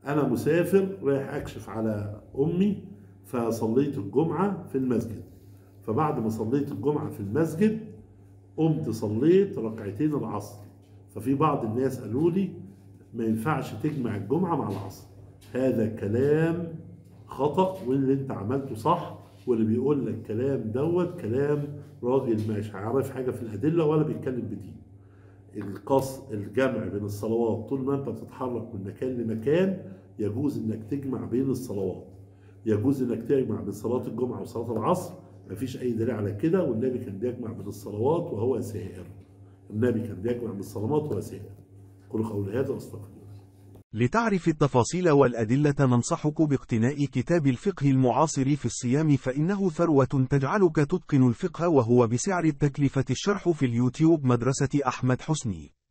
انا مسافر رايح اكشف على امي فصليت الجمعه في المسجد فبعد ما صليت الجمعه في المسجد قمت صليت ركعتين العصر ففي بعض الناس قالوا لي ما ينفعش تجمع الجمعه مع العصر هذا كلام خطا واللي انت عملته صح واللي بيقول لك كلام دوت كلام راجل مش عارف حاجه في الادله ولا بيتكلم بدين القص الجمع بين الصلوات طول ما انت بتتحرك من مكان لمكان يجوز انك تجمع بين الصلوات يجوز انك تجمع بين صلاه الجمعه وصلاه العصر مفيش اي دليل على كده والنبي كان بيجمع بين الصلوات وهو سائر النبي كان بيجمع بين الصلوات وهو سائر قولوا قولي هذا واستغفر الله لتعرف التفاصيل والأدلة ننصحك باقتناء كتاب الفقه المعاصر في الصيام فإنه ثروة تجعلك تتقن الفقه وهو بسعر التكلفة الشرح في اليوتيوب مدرسة أحمد حسني